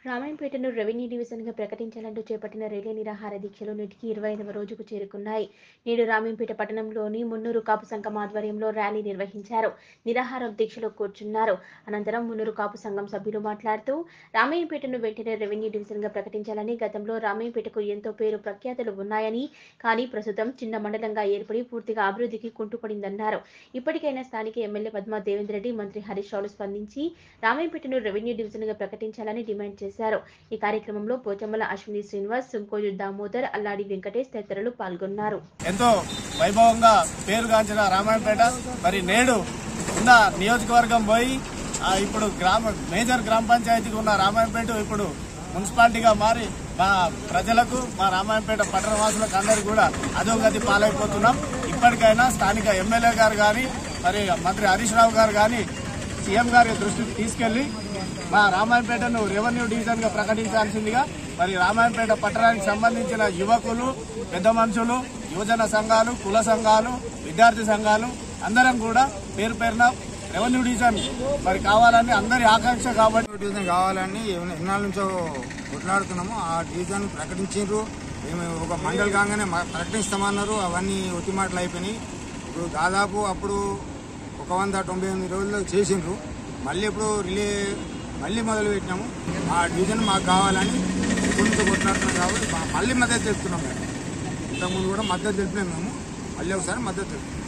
రామాయంపేటను revenue డివిజన్గా ప్రకటించాలంటూ చేపట్టిన railway నిరాహార దీక్షలు నేటికి ఇరవై ఐదవ రోజుకు చేరుకున్నాయి నేడు రామాయంపేట పట్టణంలోని మున్నూరు కాపు సంఘం ఆధ్వర్యంలో ర్యాలీ నిర్వహించారు నిరాహార దీక్షలో కూర్చున్నారు అనంతరం మున్నూరు కాపు సంఘం సభ్యులు మాట్లాడుతూ రామాయంపేటను వెంటనే రెవెన్యూ డివిజన్గా ప్రకటించాలని గతంలో రామాయంపేటకు ఎంతో పేరు ప్రఖ్యాతులు ఉన్నాయని కానీ ప్రస్తుతం చిన్న మండలంగా ఏర్పడి పూర్తిగా అభివృద్ధికి కుంటుపడిందన్నారు ఇప్పటికైనా స్థానిక ఎమ్మెల్యే పద్మా దేవేందర్ రెడ్డి మంత్రి హరీష్ రావులు స్పందించి రామాయంపేటను రెవెన్యూ డివిజన్గా ప్రకటించాలని డిమాండ్ చేశారు ఈ కార్యక్రమంలో పోచమ్మల అశ్విని శ్రీనివాస్ సుంకోజు దామోదర్ అల్లాడి వెంకటేష్ తదితరులు పాల్గొన్నారు ఎంతో వైభవంగా పేరుగాంచిన రామాయణపేట మరి నేడు ఉన్న నియోజకవర్గం పోయి ఆ, ఇప్పుడు గ్రామ మేజర్ గ్రామ పంచాయతీకి ఉన్న రామాయణపేట ఇప్పుడు మున్సిపాలిటీగా మారి మా ప్రజలకు మా రామాయణపేట పట్టణ వాసులకు అందరికీ కూడా అధోగతి పాలైపోతున్నాం ఇప్పటికైనా స్థానిక ఎమ్మెల్యే గారు కానీ మరి మంత్రి హరీష్ రావు గారు కానీ సీఎం గారి దృష్టికి తీసుకెళ్లి మా రామాయణపేటను రెవెన్యూ డివిజన్ గా ప్రకటించాల్సిందిగా మరి రామాయణపేట పట్టణానికి సంబంధించిన యువకులు పెద్ద మనుషులు యువజన సంఘాలు కుల సంఘాలు విద్యార్థి సంఘాలు అందరం కూడా పేరు పేరున రెవెన్యూ డివిజన్ మరి కావాలని అందరి ఆకాంక్ష కాబట్టి డివిజన్ కావాలని ఎన్నాళ్ళ నుంచో కొట్లాడుతున్నాము ఆ డివిజన్ ప్రకటించారు మేము ఒక మండలి కాగానే మ- ప్రకటిస్తామన్నారు అవన్నీ ఒత్తి మాటలు అయిపోయినాయి ఇప్పుడు దాదాపు అప్పుడు ఒక వంద తొంభై ఎనిమిది రోజుల్లో చేసిండ్రు మళ్ళీ ఇప్పుడు రిలే మళ్ళీ మొదలు పెట్టినాము ఆ డివిజన్ మాకు కావాలని కొంత కొట్లాడుతున్నాం కాబట్టి మా- మళ్ళీ మద్దతు తెలుపుతున్నాం మేము ఇంతకుముందు కూడా మద్దతు తెలిపినాం మేము మళ్ళీ ఒకసారి మద్దతు తెలుపుతున్నాం